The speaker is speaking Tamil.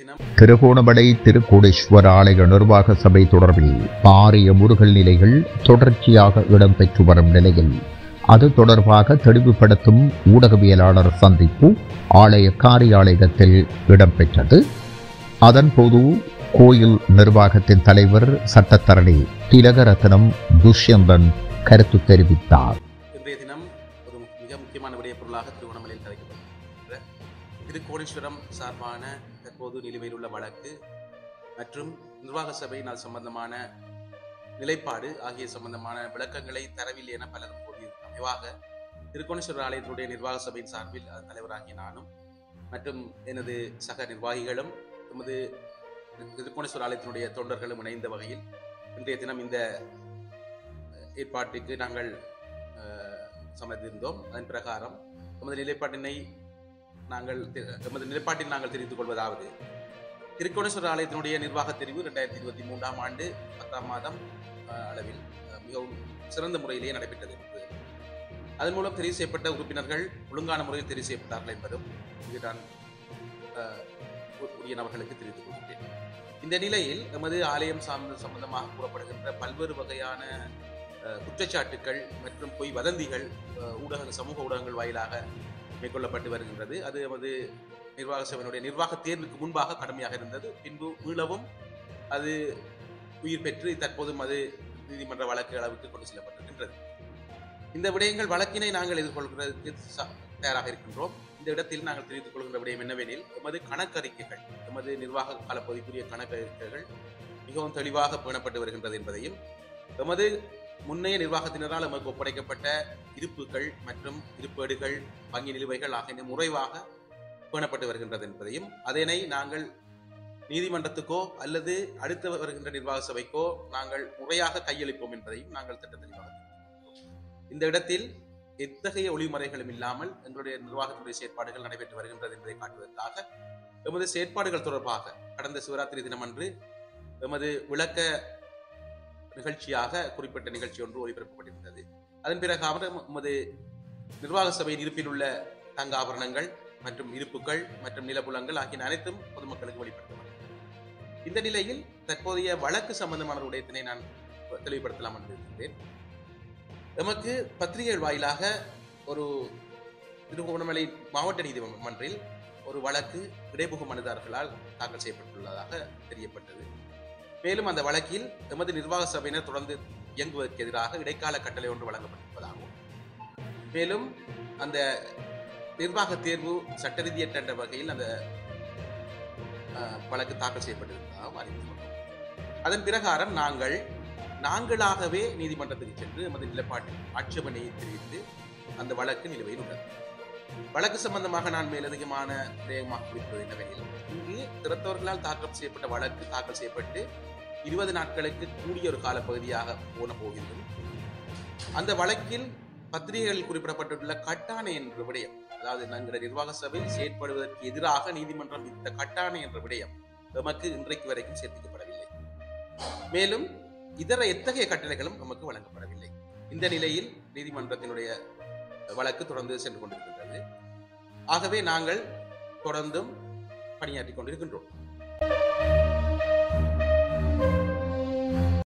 தினம் திருகோணமலை திருக்கோடேஸ்வர ஆலய நிர்வாக சபை தொடர்பில் பாரிய முருகல் நிலைகள் தொடர்ச்சியாக இடம்பெற்று வரும் நிலையில் அது தொடர்பாக தெளிவுபடுத்தும் ஊடகவியலாளர் சந்திப்பு ஆலய காரியாலயத்தில் இடம்பெற்றது அதன்போது கோயில் நிர்வாகத்தின் தலைவர் சட்டத்தரணி திலகரத்னம் துஷ்யந்தன் கருத்து தெரிவித்தார் இன்றைய தினம் ஒரு மிக முக்கியமான விடய பொருளாக திருவண்ணாமலையில் கதைக்கப்படுகின்ற திருக்கோணேஸ்வரம் சார்பான தற்போது நிலுவையில் உள்ள வழக்கு மற்றும் நிர்வாக சபையினால் சம்பந்தமான நிலைப்பாடு ஆகிய சம்பந்தமான விளக்கங்களை தரவில்லை என பலரும் கூறியிருக்கிறார் விவாக திருக்கோணேஸ்வரர் ஆலயத்தினுடைய நிர்வாக சபையின் சார்பில் அதன் தலைவராகிய நானும் மற்றும் எனது சக நிர்வாகிகளும் எமது திருக்கோணேஸ்வர ஆலயத்தினுடைய தொண்டர்களும் இணைந்த வகையில் இன்றைய தினம் இந்த ஏற்பாட்டுக்கு நாங்கள் அஹ், சம்மதித்திருந்தோம் அதன் பிரகாரம் எமது நிலைப்பாட்டினை நாங்கள் தெ- எமது நிலைப்பாட்டில் நாங்கள் தெரிவித்துக் கொள்வதாவது திருக்கோணேஸ்வர ஆலயத்தினுடைய நிர்வாக தெரிவு ரெண்டாயிரத்தி இருபத்தி மூன்றாம் ஆண்டு பத்தாம் மாதம் அஹ், அளவில் அஹ், மிகவும் சிறந்த முறையிலேயே நடைபெற்றது என்பது அதன் மூலம் தெரிவு செய்யப்பட்ட உறுப்பினர்கள் ஒழுங்கான முறையில் தெரிவு செய்யப்பட்டார்கள் என்பதும் இங்கு நான் அஹ், உ- உரிய நபர்களுக்கு தெரிவித்துக் கொள்கிறேன் இந்த நிலையில் எமது ஆலயம் சார்ந்த சம்பந்தமாக கூறப்படுகின்ற பல்வேறு வகையான அஹ், குற்றச்சாட்டுக்கள் மற்றும் பொய் வதந்திகள் அஹ், ஊடக சமூக ஊடகங்கள் வாயிலாக மேற்கொள்ளப்பட்டு வருகின்றது அது எமது நிர்வாக சபையினுடைய நிர்வாக தேர்வுக்கு முன்பாக கடுமையாக இருந்தது பின்பு மீளவும் அது உயிர் பெற்று தற்போதும் அது நீதிமன்ற வழக்கு அளவுக்கு கொண்டு செல்லப்பட்டிருக்கின்றது இந்த விடயங்கள் வழக்கினை நாங்கள் எதிர்கொள்கிறதுக்கு ச- தயாராக இருக்கின்றோம் இந்த இடத்தில் நாங்கள் தெரிவித்துக் கொள்கின்ற விடயம் என்னவெனில் எமது கணக்கறிக்கைகள் எமது நிர்வாக காலப்பகுதிக்குரிய கணக்கறிக்கைகள் மிகவும் தெளிவாக பேணப்பட்டு வருகின்றது என்பதையும் எமது முன்னைய நிர்வாகத்தினரால் எமக்கு ஒப்படைக்கப்பட்ட இருப்புகள் மற்றும் இருப்பேடுகள் வங்கி நிலுவைகள் ஆகியன முறைவாக பேணப்பட்டு வருகின்றது என்பதையும் அதனை நாங்கள் நீதிமன்றத்துக்கோ அல்லது அடுத்து வருகின்ற நிர்வாக சபைக்கோ நாங்கள் முறையாக கையளிப்போம் என்பதையும் நாங்கள் திட்டத்தெளிவாக தெரிவித்துள்ளோம். இந்த இடத்தில் எத்தகைய ஒளிமறைகளும் இல்லாமல் எங்களுடைய நிர்வாகத்துடைய செயற்பாடுகள் நடைபெற்று வருகின்றது என்பதை காட்டுவதற்காக எமது செயற்பாடுகள் தொடர்பாக கடந்த சிவராத்திரி தினமன்று எமது விளக்க நிகழ்ச்சியாக குறிப்பிட்ட நிகழ்ச்சி ஒன்று ஒளிபரப்பப்பட்டிருந்தது அதன் பிறகு அவர் எமது நிர்வாக சபையின் இருப்பில் உள்ள தங்க ஆபரணங்கள் மற்றும் இருப்புகள் மற்றும் நிலப்புலங்கள் ஆகிய அனைத்தும் பொதுமக்களுக்கு வெளிப்படுத்தப்பட்டது இந்த நிலையில் தற்போதைய வழக்கு சம்பந்தமான ஒரு விடயத்தினை நான் தெளிவுபடுத்தலாம் என்று இருக்கின்றேன் எமக்கு பத்திரிகைகள் வாயிலாக ஒரு திருகோணமலை மாவட்ட நீதிமன்றில் ஒரு வழக்கு இடைப்புகு மனுதாரர்களால் தாக்கல் செய்யப்பட்டுள்ளதாக தெரியப்பட்டது மேலும் அந்த வழக்கில் எமது நிர்வாக சபையினர் தொடர்ந்து இயங்குவதற்கு எதிராக இடைக்கால கட்டளை ஒன்று வழங்கப்பட்டிருப்பதாகவும் மேலும் அந்த நிர்வாக தேர்வு சட்ட ரீதியற்ற என்ற வகையில் அந்த அஹ், வழக்கு தாக்கல் செய்யப்பட்டிருப்பதாகவும் அறிவித்துள்ளோம் அதன் பிரகாரம் நாங்கள் நாங்களாகவே நீதிமன்றத்துக்கு சென்று எமது நிலைப்பாட்டில் ஆட்சேபனையை தெரிவித்து அந்த வழக்கு நிலுவையில் உள்ளது வழக்கு சம்பந்தமாக நான் மேலதிகமான விடயமாக குறிப்பது என்னவெனில் இங்கு திறத்தவர்களால் தாக்கல் செய்யப்பட்ட வழக்கு தாக்கல் செய்யப்பட்டு இருபது நாட்களுக்கு கூடிய ஒரு காலப்பகுதியாக போன போகின்றது அந்த வழக்கில் பத்திரிகைகளில் குறிப்பிடப்பட்டுள்ள கட்டாணை என்ற விடயம் அதாவது எங்களுடைய நிர்வாக சபை செயற்படுவதற்கு எதிராக நீதிமன்றம் விதித்த கட்டாணை என்ற விடயம் எமக்கு இன்றைக்கு வரைக்கும் சேர்ப்பிக்கப்படவில்லை மேலும் இதர எத்தகைய கட்டளைகளும் நமக்கு வழங்கப்படவில்லை இந்த நிலையில் நீதிமன்றத்தினுடைய வழக்கு தொடர்ந்து சென்று கொண்டிருக்கின்றது ஆகவே நாங்கள் தொடர்ந்தும் பணியாற்றிக் கொண்டிருக்கின்றோம்